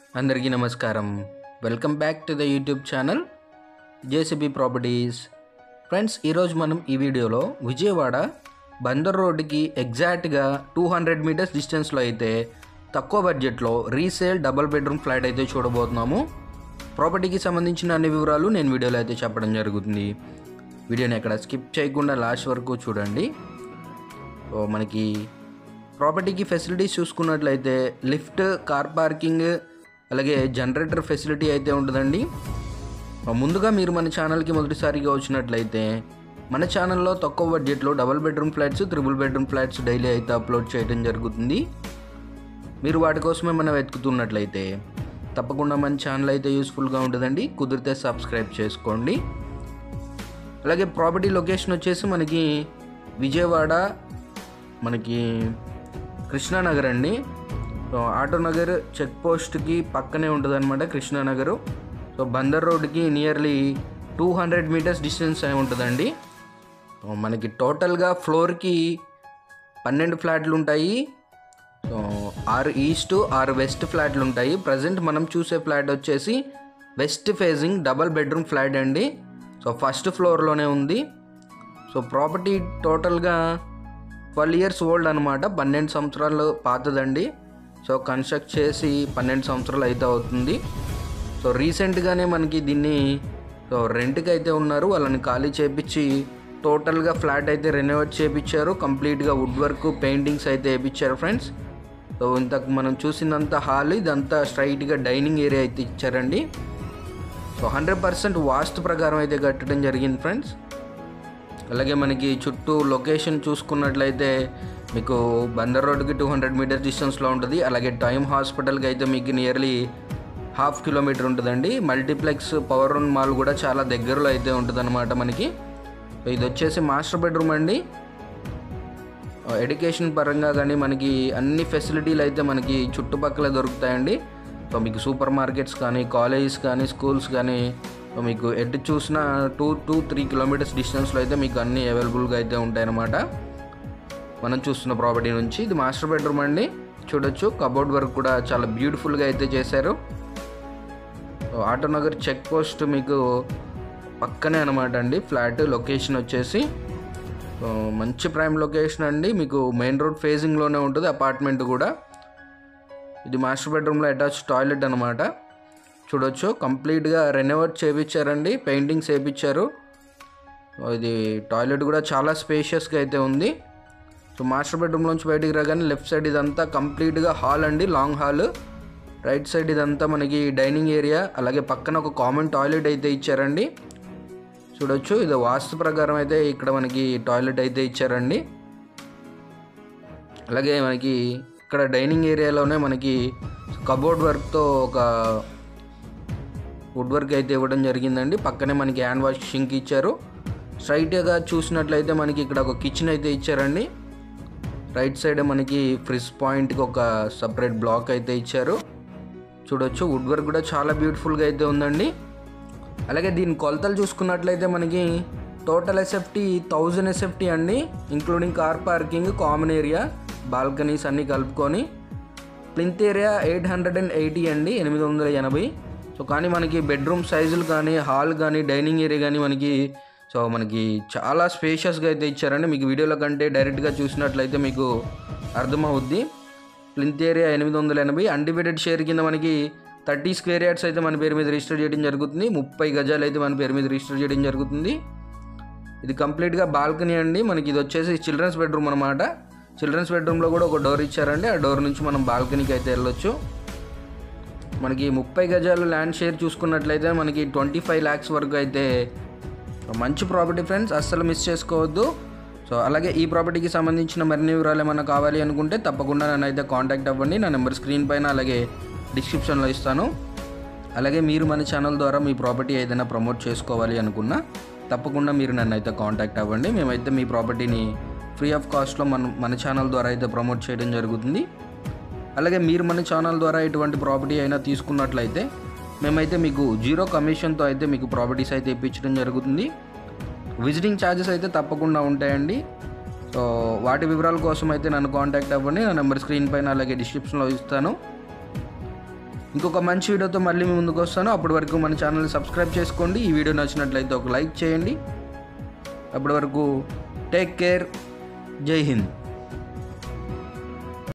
అందరికీ నమస్కారం welcome back to the YouTube channel JCB properties friends ఈరోజు మనం ఈ వీడియోలో విజయవాడ బందర్ రోడ్డుకి ఎగ్జాక్ట్గా టూ హండ్రెడ్ మీటర్స్ డిస్టెన్స్లో అయితే తక్కువ బడ్జెట్లో రీసేల్ డబుల్ బెడ్రూమ్ ఫ్లాట్ అయితే చూడబోతున్నాము ప్రాపర్టీకి సంబంధించిన అన్ని వివరాలు నేను వీడియోలో అయితే చెప్పడం జరుగుతుంది వీడియోని ఎక్కడ స్కిప్ చేయకుండా లాస్ట్ వరకు చూడండి సో మనకి ప్రాపర్టీకి ఫెసిలిటీస్ చూసుకున్నట్లయితే లిఫ్ట్ కార్ పార్కింగ్ అలాగే జనరేటర్ ఫెసిలిటీ అయితే ఉంటుందండి ముందుగా మీరు మన ఛానల్కి మొదటిసారిగా వచ్చినట్లయితే మన ఛానల్లో తక్కువ బడ్జెట్లో double bedroom flats triple bedroom flats daily అయితే అప్లోడ్ చేయడం జరుగుతుంది మీరు వాటి కోసమే మనం వెతుకుతున్నట్లయితే తప్పకుండా మన ఛానల్ అయితే యూస్ఫుల్గా ఉంటుందండి కుదిరితే సబ్స్క్రైబ్ చేసుకోండి అలాగే ప్రాపర్టీ లొకేషన్ వచ్చేసి మనకి విజయవాడ మనకి కృష్ణానగర్ అండి సో ఆటో నగర్ చెక్ పోస్ట్కి పక్కనే ఉంటుంది అనమాట కృష్ణానగర్ సో బందర్ రోడ్కి nearly two hundred metres distance అయి ఉంటుందండి సో మనకి టోటల్గా ఫ్లోర్కి పన్నెండు ఫ్లాట్లు ఉంటాయి సో ఆరు ఈస్ట్ ఆరు వెస్ట్ ఫ్లాట్లు ఉంటాయి ప్రజెంట్ మనం చూసే ఫ్లాట్ వచ్చేసి west facing double bedroom flat అండి సో ఫస్ట్ ఫ్లోర్లోనే ఉంది సో ప్రాపర్టీ టోటల్గా ట్వెల్వ్ ఇయర్స్ ఓల్డ్ అనమాట పన్నెండు సంవత్సరాలు పాతదండి సో కన్స్ట్రక్ట్ చేసి పన్నెండు సంవత్సరాలు అయితే అవుతుంది సో రీసెంట్గానే మనకి దీన్ని సో రెంట్కి అయితే ఉన్నారు వాళ్ళని ఖాళీ చేపించి టోటల్గా ఫ్లాట్ అయితే రెనోవేట్ చేయించారు కంప్లీట్గా వుడ్ వర్క్ పెయింటింగ్స్ అయితే వేయించారు ఫ్రెండ్స్ సో ఇంతకు మనం చూసినంత హాల్ ఇదంతా స్ట్రైట్గా డైనింగ్ ఏరియా అయితే ఇచ్చారండి సో హండ్రెడ్ పర్సెంట్ వాస్తు ప్రకారం అయితే కట్టడం జరిగింది ఫ్రెండ్స్ అలాగే మనకి చుట్టూ లొకేషన్ చూసుకున్నట్లయితే మీకు బందర్ రోడ్కి టూ హండ్రెడ్ మీటర్స్ డిస్టెన్స్లో ఉంటుంది అలాగే టైమ్ హాస్పిటల్కి అయితే మీకు నియర్లీ హాఫ్ కిలోమీటర్ ఉంటుందండి మల్టీప్లెక్స్ పవర్ రన్ మాల్ కూడా చాలా దగ్గరలో అయితే ఉంటుంది అనమాట మనకి సో ఇది వచ్చేసి మాస్టర్ బెడ్రూమ్ అండి ఎడ్యుకేషన్ పరంగా కానీ మనకి అన్ని ఫెసిలిటీలు అయితే మనకి చుట్టుపక్కల దొరుకుతాయండి సో మీకు సూపర్ మార్కెట్స్ కానీ కాలేజెస్ కానీ స్కూల్స్ కానీ సో మీకు ఎటు చూసినా టూ టూ త్రీ కిలోమీటర్స్ డిస్టెన్స్లో అయితే మీకు అన్నీ అవైలబుల్గా అయితే ఉంటాయన్నమాట మనం చూస్తున్న ప్రాపర్టీ నుంచి ఇది మాస్టర్ బెడ్రూమ్ అండి చూడొచ్చు కబోర్డ్ వర్క్ కూడా చాలా బ్యూటిఫుల్గా అయితే చేశారు సో ఆటోనగర్ చెక్ పోస్ట్ మీకు పక్కనే అనమాట అండి ఫ్లాట్ లొకేషన్ వచ్చేసి సో మంచి ప్రైమ్ లొకేషన్ అండి మీకు మెయిన్ రోడ్ ఫేజింగ్లోనే ఉంటుంది అపార్ట్మెంట్ కూడా ఇది మాస్టర్ బెడ్రూమ్లో అటాచ్ టాయిలెట్ అనమాట చూడొచ్చు కంప్లీట్గా రెనోవేట్ చేయించారండి పెయింటింగ్స్ వేయించారు ఇది టాయిలెట్ కూడా చాలా స్పేషియస్గా అయితే ఉంది సో మాస్టర్ బెడ్రూమ్లోంచి బయటికి రాగానే లెఫ్ట్ సైడ్ ఇదంతా కంప్లీట్గా హాల్ అండి లాంగ్ హాల్ రైట్ సైడ్ ఇదంతా మనకి డైనింగ్ ఏరియా అలాగే పక్కన ఒక కామన్ టాయిలెట్ అయితే ఇచ్చారండి చూడొచ్చు ఇది వాస్తు ప్రకారం అయితే ఇక్కడ మనకి టాయిలెట్ అయితే ఇచ్చారండి అలాగే మనకి ఇక్కడ డైనింగ్ ఏరియాలోనే మనకి కబోర్డ్ వర్క్తో ఒక వుడ్ వర్క్ అయితే ఇవ్వడం జరిగిందండి పక్కనే మనకి హ్యాండ్ వాష్ షింక్ ఇచ్చారు స్ట్రైట్గా చూసినట్లయితే మనకి ఇక్కడ ఒక కిచెన్ అయితే ఇచ్చారండి రైట్ సైడ్ మనకి ఫ్రిజ్ పాయింట్కి ఒక సపరేట్ బ్లాక్ అయితే ఇచ్చారు చూడొచ్చు వుడ్ వర్క్ కూడా చాలా బ్యూటిఫుల్గా అయితే ఉందండి అలాగే దీని కొలతలు చూసుకున్నట్లయితే మనకి టోటల్ ఎస్ఎఫ్టీ థౌజండ్ ఎస్ఎఫ్టీ అండి including car parking common area balconies అన్నీ కలుపుకొని plinth area eight hundred and eighty అండి ఎనిమిది వందల ఎనభై సో కానీ మనకి బెడ్రూమ్ సైజులు కానీ హాల్ కానీ డైనింగ్ ఏరియా కానీ మనకి సో మనకి చాలా స్పేషియస్గా అయితే ఇచ్చారండి మీకు వీడియోలో కంటే డైరెక్ట్గా చూసినట్లయితే మీకు అర్థమవుద్ది ప్లింత్ ఏరియా ఎనిమిది వందల ఎనభై అన్డివైడెడ్ షేర్ కింద మనకి థర్టీ స్క్వేర్ యార్డ్స్ అయితే మన పేరు మీద రిజిస్టర్ చేయడం జరుగుతుంది ముప్పై గజాలు అయితే మన పేరు మీద రిజిస్టర్ చేయడం జరుగుతుంది ఇది కంప్లీట్గా బాల్కనీ అండి మనకి ఇది వచ్చేసి చిల్డ్రన్స్ బెడ్రూమ్ అనమాట చిల్డ్రన్స్ బెడ్రూమ్లో కూడా ఒక డోర్ ఇచ్చారండి ఆ డోర్ నుంచి మనం బాల్కనీకి అయితే వెళ్ళొచ్చు మనకి ముప్పై గజాలు ల్యాండ్ షేర్ చూసుకున్నట్లయితే మనకి ట్వంటీ ఫైవ్ ల్యాక్స్ వరకు అయితే మంచి ప్రాపర్టీ ఫ్రెండ్స్ అస్సలు మిస్ చేసుకోవద్దు సో అలాగే ఈ ప్రాపర్టీకి సంబంధించిన మరిన్ని వివరాలు ఏమైనా కావాలి అనుకుంటే తప్పకుండా నన్ను అయితే కాంటాక్ట్ అవ్వండి నా నెంబర్ స్క్రీన్ పైన అలాగే డిస్క్రిప్షన్లో ఇస్తాను అలాగే మీరు మన ఛానల్ ద్వారా మీ ప్రాపర్టీ ఏదైనా ప్రమోట్ చేసుకోవాలి అనుకున్నా తప్పకుండా మీరు నన్ను అయితే కాంటాక్ట్ అవ్వండి మేమైతే మీ ప్రాపర్టీని ఫ్రీ ఆఫ్ కాస్ట్లో మన మన ఛానల్ ద్వారా అయితే ప్రమోట్ చేయడం జరుగుతుంది అలాగే మీరు మన ఛానల్ ద్వారా ఎటువంటి ప్రాపర్టీ అయినా తీసుకున్నట్లయితే మేమైతే మీకు జీరో కమిషన్తో అయితే మీకు ప్రాపర్టీస్ అయితే ఇప్పించడం జరుగుతుంది విజిటింగ్ ఛార్జెస్ అయితే తప్పకుండా ఉంటాయండి సో వాటి వివరాల కోసం అయితే నన్ను కాంటాక్ట్ అవ్వండి నా నెంబర్ స్క్రీన్ పైన అలాగే డిస్క్రిప్షన్లో ఇస్తాను ఇంకొక మంచి వీడియోతో మళ్ళీ మీ ముందుకు వస్తాను అప్పటి వరకు మన ఛానల్ని సబ్స్క్రైబ్ చేసుకోండి ఈ వీడియో నచ్చినట్లయితే ఒక లైక్ చేయండి అప్పటి వరకు టేక్ కేర్ జై హింద్